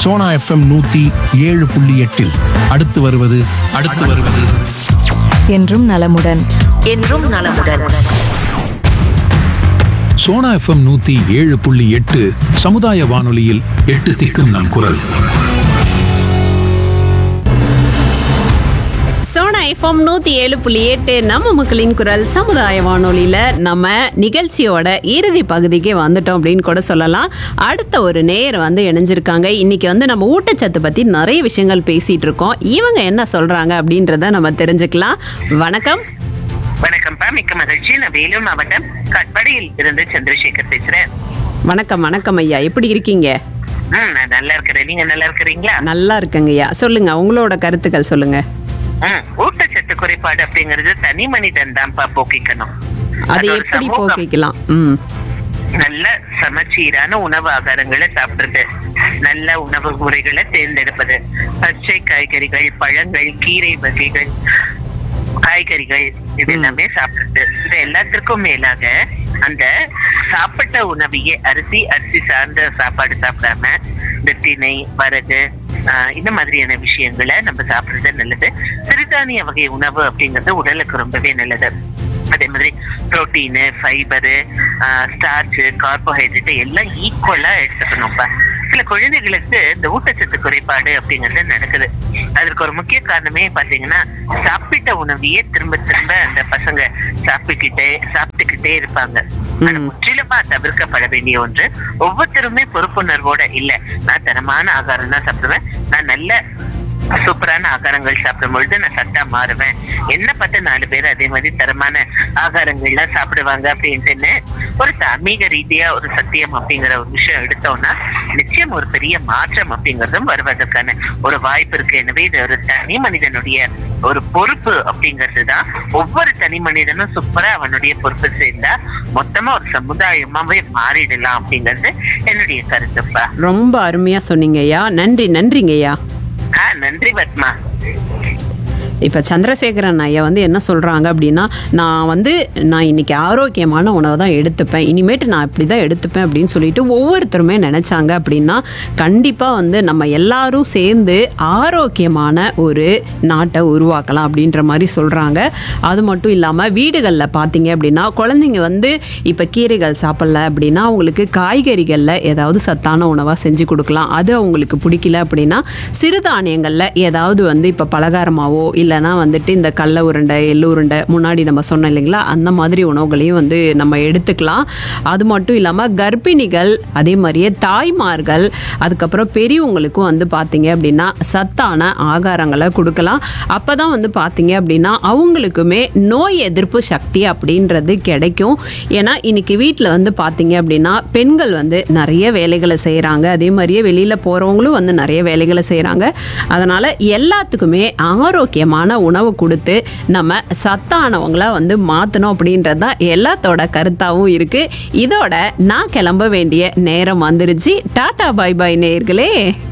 Sona FM நூத்தி ஏழு புள்ளி எட்டில் அடுத்து வருவது அடுத்து வருவது என்றும் நலமுடன் என்றும் நலமுடன் சோனா எஃப்எம் நூத்தி ஏழு புள்ளி எட்டு சமுதாய வானொலியில் எட்டு திக்கும் நம் குரல் சோனா எஃப்எம் நூத்தி ஏழு புள்ளி எட்டு நம்ம மக்களின் குரல் சமுதாய வானொலியில நம்ம நிகழ்ச்சியோட இறுதி பகுதிக்கு வந்துட்டோம் அப்படின்னு கூட சொல்லலாம் அடுத்த ஒரு நேர் வந்து இணைஞ்சிருக்காங்க இன்னைக்கு வந்து நம்ம ஊட்டச்சத்து பத்தி நிறைய விஷயங்கள் பேசிட்டு இருக்கோம் இவங்க என்ன சொல்றாங்க அப்படின்றத நம்ம தெரிஞ்சுக்கலாம் வணக்கம் வணக்கம்ப்பா மிக்க மகிழ்ச்சி நான் வேலூர் மாவட்டம் கட்படியில் இருந்து சந்திரசேகர் பேசுறேன் வணக்கம் வணக்கம் ஐயா எப்படி இருக்கீங்க ம் நான் நல்லா இருக்கிறேன் நீங்க நல்லா இருக்கிறீங்களா நல்லா இருக்கங்க ஐயா சொல்லுங்க உங்களோட கருத்துக்கள் சொல்லுங்க ம் ஊட்டச்சத்து குறைபாடு அப்படிங்கிறது தனி மனிதன் தான்ப்பா போக்கிக்கணும் அதை அது ஒரு எப்படி சமூகம் போக்கிக்கலாம் ம் நல்ல சமச்சீரான உணவு ஆகாரங்களை சாப்பிடுறது நல்ல உணவு முறைகளை தேர்ந்தெடுப்பது பச்சை காய்கறிகள் பழங்கள் கீரை வகைகள் காய்கறிகள் இது எல்லாமே சாப்பிடுறது இது எல்லாத்திற்கும் மேலாக அந்த சாப்பிட்ட உணவையே அரிசி அரிசி சார்ந்த சாப்பாடு சாப்பிடாம இந்த திணை வரகு ஆஹ் இந்த மாதிரியான விஷயங்களை நம்ம சாப்பிடுறது நல்லது சிறுதானிய வகை உணவு அப்படிங்கிறது உடலுக்கு ரொம்பவே நல்லது அதே மாதிரி புரோட்டீனு ஃபைபரு ஸ்டார்ச் கார்போஹைட்ரேட் எல்லாம் ஈக்குவலா எடுத்துக்கணும்ப்பா சில குழந்தைகளுக்கு இந்த ஊட்டச்சத்து குறைபாடு அப்படிங்கிறது நடக்குது அதற்கு ஒரு முக்கிய காரணமே பாத்தீங்கன்னா சாப்பிட்ட உணவையே திரும்ப திரும்ப அந்த பசங்க சாப்பிட்டுக்கிட்டே சாப்பிட்டுக்கிட்டே இருப்பாங்க அது முற்றிலுமா தவிர்க்கப்பட வேண்டிய ஒன்று ஒவ்வொருத்தருமே பொறுப்புணர்வோட இல்ல நான் தரமான ஆகாரம் தான் சாப்பிடுவேன் நான் நல்ல சூப்பரான ஆகாரங்கள் சாப்பிடும் பொழுது நான் சத்தா மாறுவேன் என்ன பார்த்து நாலு பேர் அதே மாதிரி தரமான ஆகாரங்கள்லாம் சாப்பிடுவாங்க அப்படின்ட்டுன்னு ஒரு தார்மீக ரீதியா ஒரு சத்தியம் அப்படிங்கிற ஒரு விஷயம் எடுத்தோம்னா நிச்சயம் ஒரு பெரிய மாற்றம் அப்படிங்கறதும் வருவதற்கான ஒரு வாய்ப்பு இருக்கு எனவே இது ஒரு தனி மனிதனுடைய ஒரு பொறுப்பு அப்படிங்கிறது தான் ஒவ்வொரு தனி மனிதனும் சூப்பரா அவனுடைய பொறுப்பு சேர்ந்தா மொத்தமா ஒரு சமுதாயமாவே மாறிடலாம் அப்படிங்கிறது என்னுடைய கருத்துப்பா ரொம்ப அருமையா சொன்னீங்க ஐயா நன்றி நன்றிங்க ஐயா ஆஹ் நன்றி பத்மா இப்போ சந்திரசேகரன் ஐயா வந்து என்ன சொல்கிறாங்க அப்படின்னா நான் வந்து நான் இன்னைக்கு ஆரோக்கியமான உணவை தான் எடுத்துப்பேன் இனிமேட்டு நான் இப்படி தான் எடுத்துப்பேன் அப்படின்னு சொல்லிட்டு ஒவ்வொருத்தருமே நினச்சாங்க அப்படின்னா கண்டிப்பாக வந்து நம்ம எல்லாரும் சேர்ந்து ஆரோக்கியமான ஒரு நாட்டை உருவாக்கலாம் அப்படின்ற மாதிரி சொல்கிறாங்க அது மட்டும் இல்லாமல் வீடுகளில் பார்த்தீங்க அப்படின்னா குழந்தைங்க வந்து இப்போ கீரைகள் சாப்பிடல அப்படின்னா அவங்களுக்கு காய்கறிகளில் ஏதாவது சத்தான உணவாக செஞ்சு கொடுக்கலாம் அது அவங்களுக்கு பிடிக்கல அப்படின்னா சிறுதானியங்களில் ஏதாவது வந்து இப்போ பலகாரமாவோ இல்லைன்னா வந்துட்டு இந்த கடல உருண்டை எள்ளு உருண்டை முன்னாடி நம்ம சொன்னோம் இல்லைங்களா அந்த மாதிரி உணவுகளையும் வந்து நம்ம எடுத்துக்கலாம் அது மட்டும் இல்லாமல் கர்ப்பிணிகள் அதே மாதிரியே தாய்மார்கள் அதுக்கப்புறம் பெரியவங்களுக்கும் வந்து பார்த்தீங்க அப்படின்னா சத்தான ஆகாரங்களை கொடுக்கலாம் அப்போ தான் வந்து பார்த்தீங்க அப்படின்னா அவங்களுக்குமே நோய் எதிர்ப்பு சக்தி அப்படின்றது கிடைக்கும் ஏன்னா இன்னைக்கு வீட்டில் வந்து பார்த்தீங்க அப்படின்னா பெண்கள் வந்து நிறைய வேலைகளை செய்கிறாங்க அதே மாதிரியே வெளியில் போகிறவங்களும் வந்து நிறைய வேலைகளை செய்கிறாங்க அதனால் எல்லாத்துக்குமே ஆரோக்கியமான உணவு கொடுத்து நம்ம சத்தானவங்களா வந்து மாற்றணும் அப்படின்றது தான் எல்லாத்தோட கருத்தாகவும் இருக்குது இதோட நான் கிளம்ப வேண்டிய நேரம் வந்துருச்சு டாடா பாய் பாய் நேயர்களே